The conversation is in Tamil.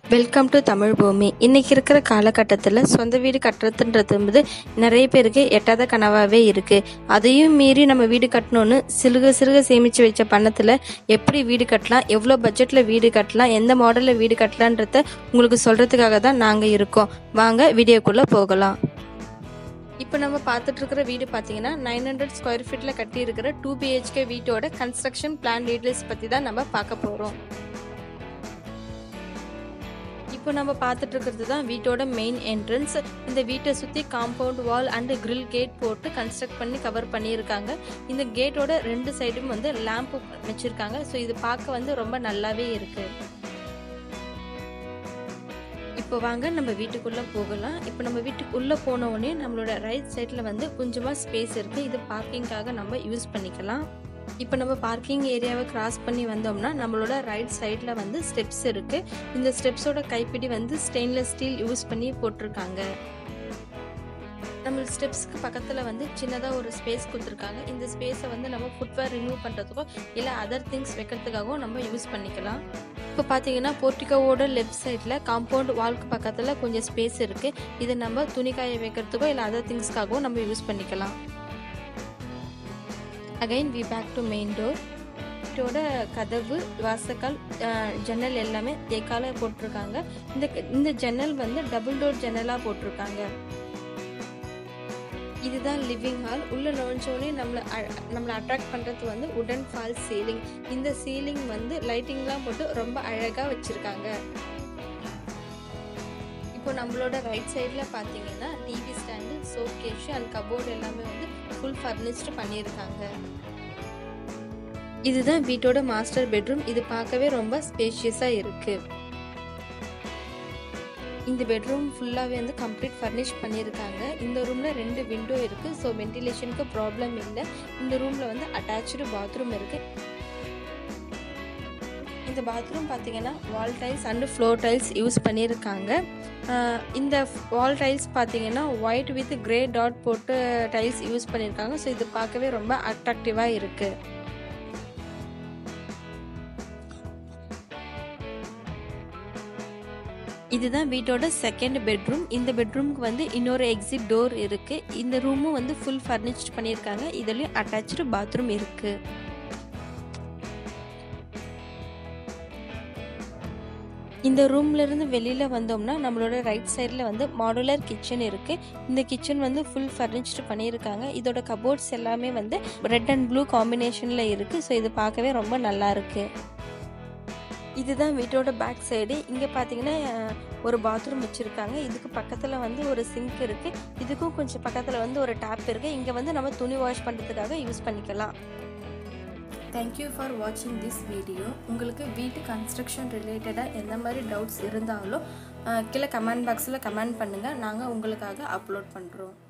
வெல்கம் டு தமிழ் பூமி இன்னைக்கு இருக்கிற காலகட்டத்தில் சொந்த வீடு கட்டுறதுன்றது வந்து நிறைய பேருக்கு எட்டாத கனவாகவே இருக்குது அதையும் மீறி நம்ம வீடு கட்டணும்னு சிறுக சிறுக சேமித்து வச்ச பணத்தில் எப்படி வீடு கட்டலாம் எவ்வளோ பட்ஜெட்டில் வீடு கட்டலாம் எந்த மாடலில் வீடு கட்டலான்றத உங்களுக்கு சொல்கிறதுக்காக தான் நாங்கள் இருக்கோம் வாங்க வீடியோக்குள்ளே போகலாம் இப்போ நம்ம பார்த்துட்டு இருக்கிற வீடு பார்த்தீங்கன்னா நைன் ஹண்ட்ரட் ஸ்கொயர் ஃபீட்டில் கட்டி இருக்கிற டூ பிஹெச்கே வீட்டோட கன்ஸ்ட்ரக்ஷன் பிளான் டீட்டெயில்ஸ் பற்றி தான் நம்ம பார்க்க போகிறோம் இப்போ நம்ம பார்த்துட்டு இருக்கிறது தான் வீட்டோட மெயின் என்ட்ரன்ஸ் இந்த வீட்டை சுற்றி compound wall and grill gate போட்டு கன்ஸ்ட்ரக்ட் பண்ணி கவர் பண்ணியிருக்காங்க இந்த கேட்டோட ரெண்டு சைடும் வந்து லேம்ப் வச்சுருக்காங்க ஸோ இது பார்க்க வந்து ரொம்ப நல்லாவே இருக்குது இப்போ வாங்க நம்ம வீட்டுக்குள்ளே போகலாம் இப்போ நம்ம வீட்டுக்குள்ளே போன உடனே நம்மளோட ரைட் சைடில் வந்து கொஞ்சமாக ஸ்பேஸ் இருக்குது இது பார்க்கிங்காக நம்ம யூஸ் பண்ணிக்கலாம் இப்போ நம்ம பார்க்கிங் ஏரியாவை கிராஸ் பண்ணி வந்தோம்னா நம்மளோட ரைட் சைடில் வந்து ஸ்டெப்ஸ் இருக்குது இந்த ஸ்டெப்ஸோட கைப்பிடி வந்து ஸ்டெயின்லெஸ் ஸ்டீல் யூஸ் பண்ணி போட்டிருக்காங்க நம்ம ஸ்டெப்ஸ்க்கு பக்கத்தில் வந்து சின்னதாக ஒரு ஸ்பேஸ் கொடுத்துருக்காங்க இந்த ஸ்பேஸை வந்து நம்ம ஃபுட்வேர் ரிமூவ் பண்ணுறதுக்கோ இல்லை அதர் திங்ஸ் வைக்கிறதுக்காகவும் நம்ம யூஸ் பண்ணிக்கலாம் இப்போ பார்த்தீங்கன்னா போர்ட்டிகோவோட லெஃப்ட் சைடில் காம்பவுண்ட் வால்க்கு பக்கத்தில் கொஞ்சம் ஸ்பேஸ் இருக்குது இதை நம்ம துணிக்காய வைக்கிறதுக்கோ இல்லை அதர் திங்ஸ்க்காகவும் நம்ம யூஸ் பண்ணிக்கலாம் again we back to main door வீட்டோட கதவு வாசக்கால் அஹ், ஜன்னல் எல்லாமே தேக்கால போட்டிருக்காங்க இந்த இந்த ஜன்னல் வந்து டபுள் டோர் ஜன்னலாக போட்டிருக்காங்க இதுதான் லிவிங் ஹால் உள்ள நுழைஞ்சோடனே நம்மளை அ- நம்மளை அட்ராக்ட் பண்ணுறது வந்து உடன் ஃபால் சீலிங் இந்த சீலிங் வந்து லைட்டிங்லாம் போட்டு ரொம்ப அழகாக வச்சுருக்காங்க இப்போ நம்மளோட ரைட் சைடில் பார்த்தீங்கன்னா TV stand soap case and cupboard எல்லாமே வந்து ஃபுல் ஃபர்னிஷ்டு பண்ணியிருக்காங்க இதுதான் வீட்டோட மாஸ்டர் பெட்ரூம் இது பார்க்கவே ரொம்ப ஸ்பேஷியஸாக இருக்குது இந்த பெட்ரூம் ஃபுல்லாகவே வந்து கம்ப்ளீட் ஃபர்னிஷ் பண்ணியிருக்காங்க இந்த ரூமில் ரெண்டு விண்டோ இருக்குது ஸோ வென்டிலேஷனுக்கு ப்ராப்ளம் இல்லை இந்த ரூமில் வந்து அட்டாச்சு பாத்ரூம் இருக்குது இந்த பாத்ரூம் பார்த்தீங்கன்னா wall tiles and floor tiles use பண்ணியிருக்காங்க ஆஹ் இந்த வால் டைல்ஸ் பார்த்தீங்கன்னா ஒயிட் வித் கிரே டாட் போட்டு டைல்ஸ் யூஸ் பண்ணியிருக்காங்க ஸோ இது பார்க்கவே ரொம்ப அட்ராக்டிவாக இருக்குது இதுதான் வீட்டோட செகண்ட் பெட்ரூம் இந்த பெட்ரூம்க்கு வந்து இன்னொரு எக்ஸிட் டோர் இருக்குது இந்த ரூமும் வந்து ஃபுல் ஃபர்னிஷ்ட் பண்ணியிருக்காங்க இதுலேயும் அட்டாச்சு பாத்ரூம் இருக்குது இந்த ரூம்ல இருந்து வெளியில வந்தோம்னா நம்மளோட ரைட் சைடில் வந்து மாடுலர் கிச்சன் இருக்கு இந்த கிச்சன் வந்து ஃபுல் ஃபர்னிஷ்டு பண்ணியிருக்காங்க இதோட கபோர்ட்ஸ் எல்லாமே வந்து ரெட் அண்ட் ப்ளூ காம்பினேஷன்ல இருக்கு ஸோ இது பார்க்கவே ரொம்ப நல்லா இருக்கு இதுதான் வீட்டோட பேக் சைடு இங்கே பார்த்தீங்கன்னா அஹ், ஒரு பாத்ரூம் வச்சுருக்காங்க இதுக்கு பக்கத்தில் வந்து ஒரு சிங்க் இருக்குது இதுக்கும் கொஞ்சம் பக்கத்தில் வந்து ஒரு டேப் இருக்குது இங்கே வந்து நம்ம துணி வாஷ் பண்ணுறதுக்காக யூஸ் பண்ணிக்கலாம் தேங்க்யூ ஃபார் வாட்சிங் திஸ் வீடியோ உங்களுக்கு வீட்டு கன்ஸ்ட்ரக்ஷன் ரிலேட்டடாக எந்த மாதிரி டவுட்ஸ் இருந்தாலும் அஹ், கீழே கமெண்ட் பாக்ஸில் கமெண்ட் பண்ணுங்கள் நாங்கள் உங்களுக்காக அப்லோட் பண்ணுறோம்